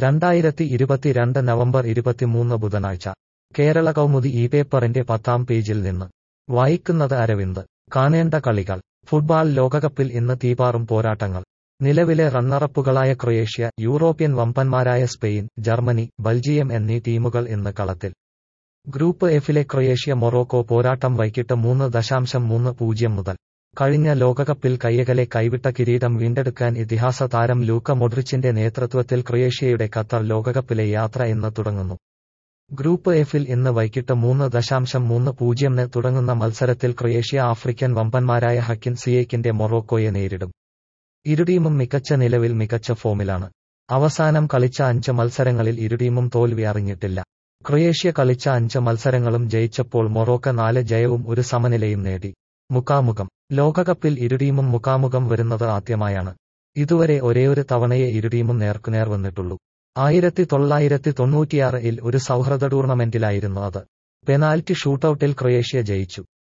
രണ്ടായിരത്തി ഇരുപത്തിരണ്ട് നവംബർ ഇരുപത്തിമൂന്ന് ബുധനാഴ്ച കേരള കൗമുദി ഈ പേപ്പറിന്റെ പത്താം പേജിൽ നിന്ന് വായിക്കുന്നത് അരവിന്ദ് കാണേണ്ട കളികൾ ഫുട്ബാൾ ലോകകപ്പിൽ ഇന്ന് തീപാറും പോരാട്ടങ്ങൾ നിലവിലെ റണ്ണറപ്പുകളായ ക്രൊയേഷ്യ യൂറോപ്യൻ വമ്പന്മാരായ സ്പെയിൻ ജർമ്മനി ബൽജിയം എന്നീ ടീമുകൾ ഇന്ന് കളത്തിൽ ഗ്രൂപ്പ് എഫിലെ ക്രൊയേഷ്യ മൊറോക്കോ പോരാട്ടം വൈകിട്ട് മൂന്ന് ദശാംശം മൂന്ന് പൂജ്യം മുതൽ കഴിഞ്ഞ ലോകകപ്പിൽ കയ്യകലെ കൈവിട്ട കിരീടം വീണ്ടെടുക്കാൻ ഇതിഹാസ താരം ലൂക്ക മൊഡ്രിച്ചിന്റെ നേതൃത്വത്തിൽ ക്രൊയേഷ്യയുടെ ഖത്തർ ലോകകപ്പിലെ യാത്ര ഇന്ന് തുടങ്ങുന്നു ഗ്രൂപ്പ് എഫിൽ ഇന്ന് വൈകിട്ട് മൂന്ന് ദശാംശം മൂന്ന് പൂജ്യമിന് തുടങ്ങുന്ന മത്സരത്തിൽ ക്രൊയേഷ്യ ആഫ്രിക്കൻ വമ്പന്മാരായ ഹക്കിൻ സിയേക്കിന്റെ മൊറോക്കോയെ നേരിടും ഇരു ടീമും മികച്ച നിലവിൽ മികച്ച ഫോമിലാണ് അവസാനം കളിച്ച അഞ്ച് മത്സരങ്ങളിൽ ഇരു ടീമും തോൽവി അറിഞ്ഞിട്ടില്ല ക്രൊയേഷ്യ കളിച്ച അഞ്ച് മത്സരങ്ങളും ജയിച്ചപ്പോൾ മൊറോക്ക നാല് ജയവും ഒരു സമനിലയും നേടി മുഖാമുഖം ലോകകപ്പിൽ ഇരു ടീമും മുഖാമുഖം വരുന്നത് ആദ്യമായാണ് ഇതുവരെ ഒരേയൊരു തവണയെ ഇരു ടീമും നേർക്കുനേർ വന്നിട്ടുള്ളൂ ആയിരത്തി തൊള്ളായിരത്തി തൊണ്ണൂറ്റിയാറിൽ ഒരു സൗഹൃദ ടൂർണമെന്റിലായിരുന്നു അത് പെനാൽറ്റി ഷൂട്ടൌട്ടിൽ ക്രൊയേഷ്യ ജയിച്ചു